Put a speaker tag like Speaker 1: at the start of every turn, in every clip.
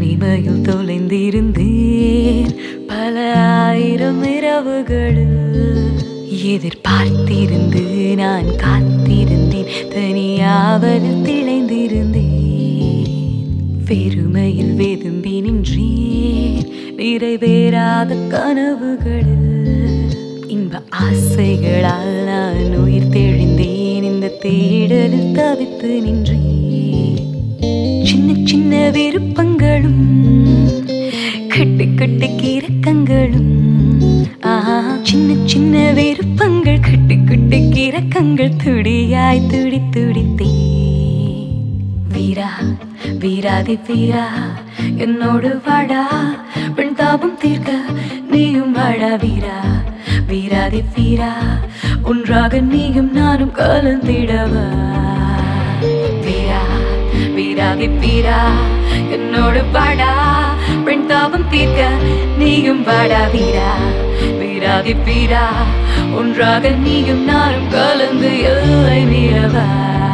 Speaker 1: தனிமையில் தொலைந்திருந்தேன் பல ஆயிரம் இரவுகளில் எதிர்பார்த்திருந்து நான் காத்திருந்தேன் தனியாவலில் திளைந்திருந்தேன் வெறுமையில் வெதும்பி நின்றேன் நிறைவேறாத கனவுகளில் இன்ப ஆசைகளால் நான் உயிர் தெழுந்தேன் இந்த தேடலில் தவித்து நின்றேன் சின்ன சின்ன விருப்பங்களும் கட்டு கட்டு கிறக்கங்களும் ஆஹா சின்ன சின்ன விருப்பங்கள் கட்டு கட்டு கிறக்கங்கள் துடியாய் துடி துடித்தே வீரா வீராதி வீரா என்னோடு வாடா பெண் தாபம் தீர்க்க நீயும் வாடா வீரா வீராதி வீரா ஒன்றாக நீயும் நானும் கலந்திடவா வீரா வீராதி வீரா என்னோடு வாடா பெண் தாபம் தீர்க்க நீயும் வாடா வீரா வீராதி வீரா ஒன்றாக நீயும் நானும் கலந்து எல்லை மீறவா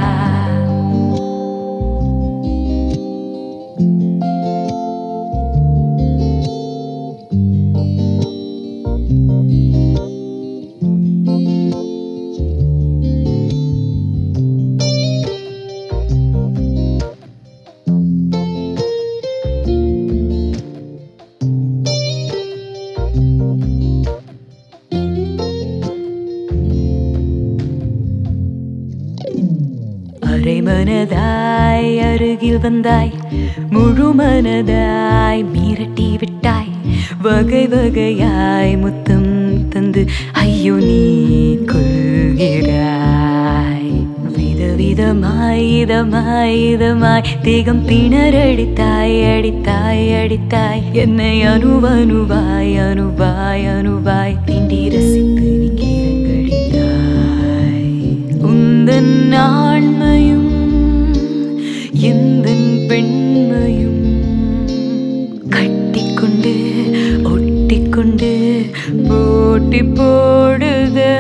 Speaker 1: அரை மனதாய் அருகில் வந்தாய் முழு மனதாய் மிரட்டி விட்டாய் வகை வகையாய் முத்தம் தந்து ஐயோ நீ கொள்கிறாய் விதவிதமாய் இதமாய் இதமாய் தேகம் திணறடித்தாய் அடித்தாய் அடித்தாய் என்னை அணுவணுவாய் அணுவாய் அணுவாய் திண்டி ரசித்து நீ கீரங்கடித்தாய் உந்தன் ஆண்மையும் எந்தன் பெண்மையும் கட்டிக்கொண்டு ஒட்டிக்கொண்டு போட்டி போடுதே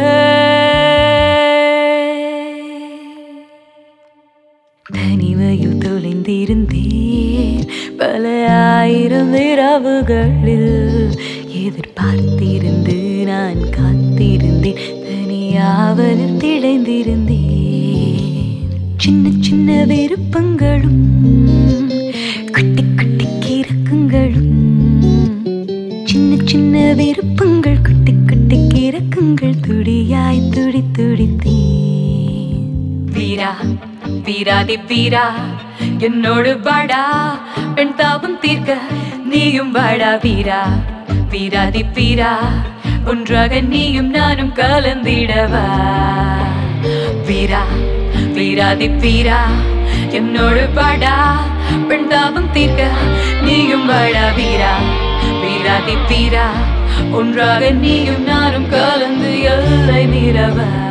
Speaker 1: தனிமையில் தொலைந்திருந்தேன் பல ஆயிரம் இரவுகளில் எதிர்பார்த்திருந்து நான் காத்திருந்தேன் தனியாவலில் திளைந்திருந்தேன் சின்ன சின்ன விருப்பங்களும் குட்டி குட்டி கிறக்கங்களும் சின்ன சின்ன விருப்பங்கள் குட்டி குட்டி கிறக்கங்கள் துடியாய் துடி துடித்தேன் வீரா வீராதி வீரா என்னோடு வாடா பெண் தாபம் தீர்க்க நீயும் வாடா வீரா வீராதி வீரா ஒன்றாக நீயும் நானும் கலந்திடவா வீரா வீராதி வீரா என்னோடு வாடா பெண் தாபம் தீர்க்க நீயும் வாடா வீரா வீராதி வீரா ஒன்றாக நீயும் நானும் கலந்து எல்லை மீறவா